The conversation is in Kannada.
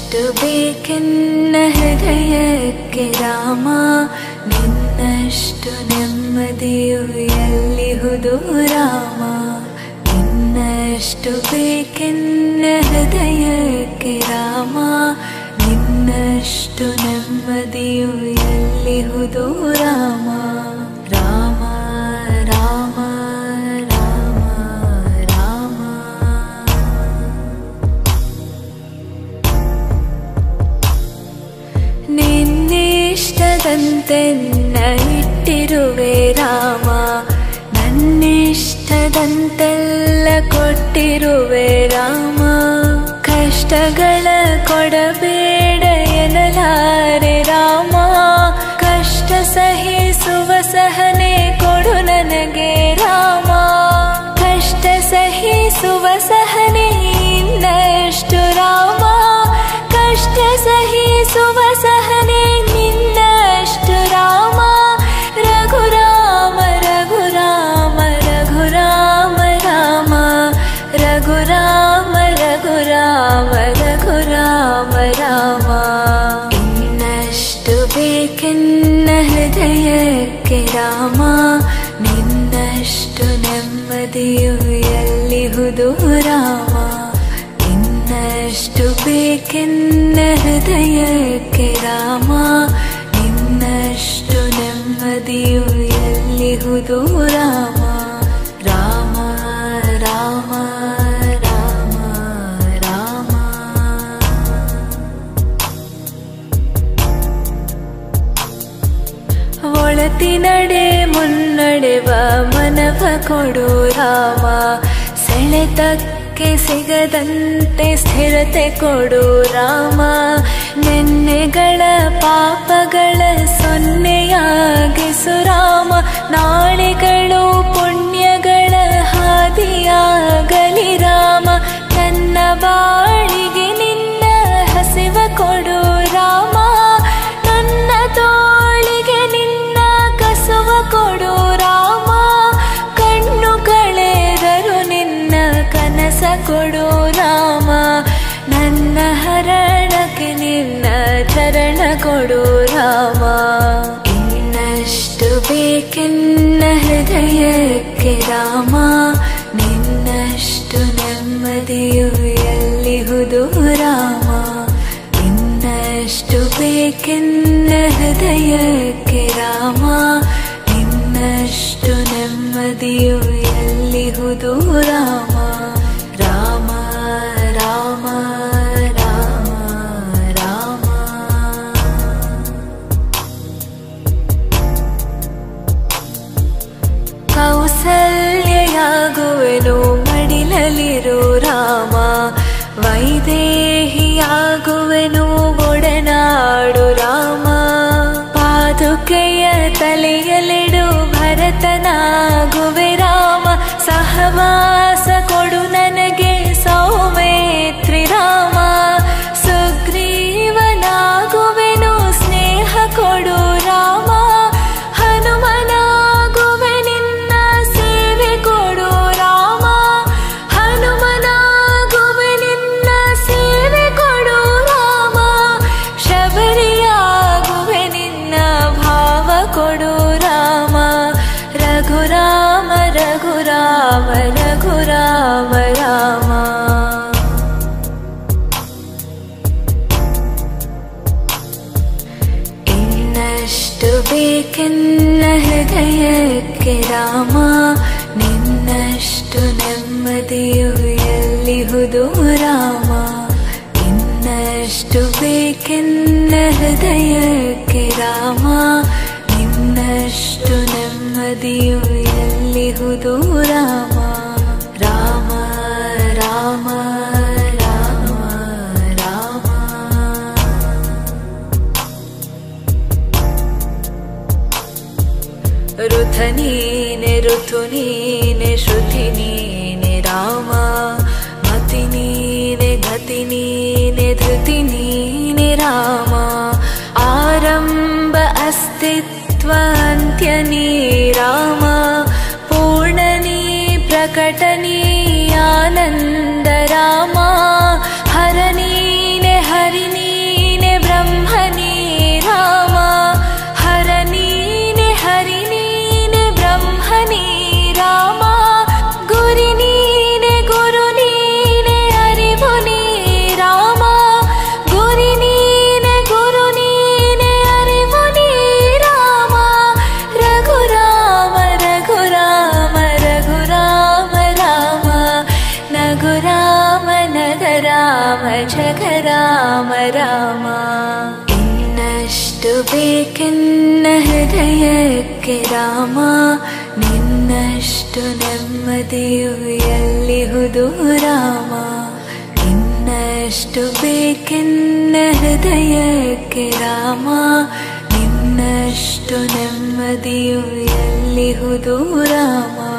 ಇನ್ನಷ್ಟು ಬೇಕೆನ್ನ ಹೃದಯಕ್ಕೆ ರಾಮ ನಿನ್ನಷ್ಟು ನೆಮ್ಮದಿಯು ಎಲ್ಲಿಹುದು ರಾಮ ಇನ್ನಷ್ಟು ಬೇಕೆನ್ನ ಹೃದಯಕ್ಕೆ ರಾಮ ನಿನ್ನಷ್ಟು ನೆಮ್ಮದಿಯು ಎಲ್ಲಿಹುದು ರಾಮ ರಾಮ ರಾಮ ರಾಮ ರಾಮ ನಿನ್ನಿಷ್ಟದಂತೆನ್ನ ಇಟ್ಟಿರುವೆ ರಾಮ ನನ್ನಿಷ್ಟದಂತೆಲ್ಲ ಕೊಟ್ಟಿರುವೆ ರಾಮ ಕಷ್ಟಗಳ ಕೊಡಬೇಡ ಎನ್ನಲಾರೆ ರಾಮ ಕಷ್ಟ ಸಹಿಸುವ ಸಹನೆ ಕೊಡು ನನಗೆ ರಾಮ ಕಷ್ಟ ಸಹಿಸುವ ಸಹನೆ ಇನ್ನಷ್ಟು ರಾಮ ಕಷ್ಟ ಸಹಿಸುವ ಸಹನೆ ನಿನ್ನಷ್ಟು ರಾಮ ರಘುರಾಮ ರಘುರಾಮ ರಘುರಾಮ ರಾಮ ರಘುರಾಮ ರಘುರಾಮ ರಘುರಾಮ ರಾಮ ಇನ್ನಷ್ಟು ಬೇಕೆನ್ನ ಹೃದಯಕ್ಕೆ ರಾಮ ನಿನ್ನಷ್ಟು ನೆಮ್ಮದಿಯು ಎಲ್ಲಿಹುದು ರಾಮ ಇನ್ನಷ್ಟು ಬೇಕೆನ್ನ ಹೃದಯಕ್ಕೆ ರಾಮ ನಿನ್ನಷ್ಟು ನೆಮ್ಮದಿಯು ಎಲ್ಲಿಹುದು ರಾಮ ರಾಮ ರಾಮ ರಾಮ ರಾಮ ಒಳತಿನಡೆ ಮುನ್ನಡೆವ ಮನವ ಕೊಡು ರಾಮ ಸೆಳೆತಕ್ಕೆ ಸಿಗದಂತೆ ಸ್ಥಿರತೆ ಕೊಡು ರಾಮ ನೆನ್ನೆಗಳ ಪಾಪಗಳ ಸೊನ್ನೆಯಾಗಿಸು ರಾಮ ನಾಳೆಗಳು ಪುಣ್ಯಗಳ ಹಾದಿಯಾಗಲಿ ರಾಮ ನನ್ನ ಬಾಳಿಗೆ ನಿನ್ನ ಹಸಿವ ಕೊಡು ರಾಮ ನನ್ನ ತೋಳಿಗೆ ನಿನ್ನ ಕಸುವ ಕೊಡು ರಾಮ ಕಣ್ಣು ಕಳೆದರು ನಿನ್ನ ಕನಸ ಕೊಡು ರಾಮ ನನ್ನ ಹರಣಕ್ಕೆ ನಿನ್ನ ಚರಣ ಕೊಡು ರಾಮ ಇನ್ನಷ್ಟು ಬೇಕೆನ್ನ ಹೃದಯಕ್ಕೆ ರಾಮ ನಿನ್ನಷ್ಟು ನೆಮ್ಮದಿಯು ಎಲ್ಲಿಹುದು ರಾಮ ಇನ್ನಷ್ಟು ಬೇಕೆನ್ನ ಹೃದಯಕ್ಕೆ ರಾಮ ನಿನ್ನಷ್ಟು ನೆಮ್ಮದಿಯು ಎಲ್ಲಿಹುದು ರಾಮ ರಾಮ ರಾಮ ರಾಮ ರಾಮ ಕೌಸಲ್ಯಾಗುವೆನು ಮಡಿಲಲಿರು ರಾಮ ವೈದೇಹಿಯಾಗುವೆನು ಒಡನಾಡು ರಾಮ ಪಾದುಕೆಯ ತಲೆಯಲಿಡು ಭರತನಾಗುವೆ ರಾಮ ಸಹವಾಸ ಕೊಡು ನನಗೆ ಸೌಮೇತ್ರಿ ರಾಮ ಸುಗ್ರೀವನಾಗುವೆನು ಸ್ನೇಹ ಕೊಡು ರಾಮ ಹನುಮನಾಗುವೆ ನಿನ್ನ ಸೇವೆ ಕೊಡು ರಾಮ ಹನುಮನಾಗುವೆ ನಿನ್ನ ಸೇವೆ ಕೊಡು ರಾಮ ಶಬರಿಯಾಗುವೆ ನಿನ್ನ ಭಾವ ಕೊಡು ರಾಮ ರಘುರಾಮ ರಘುರಾಮ ರಘುರಾಮ ರಾಮ ಇನ್ನಷ್ಟು ಬೇಕೆನ್ನ ಹೃದಯಕ್ಕೆ ರಾಮ ನಿನ್ನಷ್ಟು ನೆಮ್ಮದಿಯು ಎಲ್ಲಿಹುದು ರಾಮ ಇನ್ನಷ್ಟು ಬೇಕೆನ್ನ ಹೃದಯಕ್ಕೆ ರಾಮ ನಿನ್ನಷ್ಟು ನೆಮ್ಮದಿಯು ಎಲ್ಲಿಹುದು ರಾಮ ರಾಮ ರಾಮ ರಾಮ ರಾಮ ಋಥ ನೀನೆ ಋತು ನೀನೆ ಶ್ರುತಿ ನೀನೆ ರಾಮ ಮತಿ ನೀನೆ ಗತಿ ನೀನೆ ಧೃತಿ ನೀನೆ ರಾಮ ಆರಂಭ ಅಸ್ತಿತ್ವ ಅಂತ್ಯ ನೀ ರಾಮ ಪೂರ್ಣ ನೀ ಪ್ರಕಟ ನೀ ಆನಂದ ರಾಮ ಹರ ನೀನೆ ಹರಿ ನೀ ರಾಮ ಇನ್ನಷ್ಟು ಬೇಕೆನ್ನ ಹೃದಯಕ್ಕೆ ರಾಮ ನಿನ್ನಷ್ಟು ನೆಮ್ಮದಿಯು ಎಲ್ಲಿಹುದು ರಾಮ ಇನ್ನಷ್ಟು ಬೇಕೆನ್ನ ಹೃದಯಕ್ಕೆ ರಾಮ ನಿನ್ನಷ್ಟು ನೆಮ್ಮದಿಯು ಎಲ್ಲಿಹುದು ರಾಮ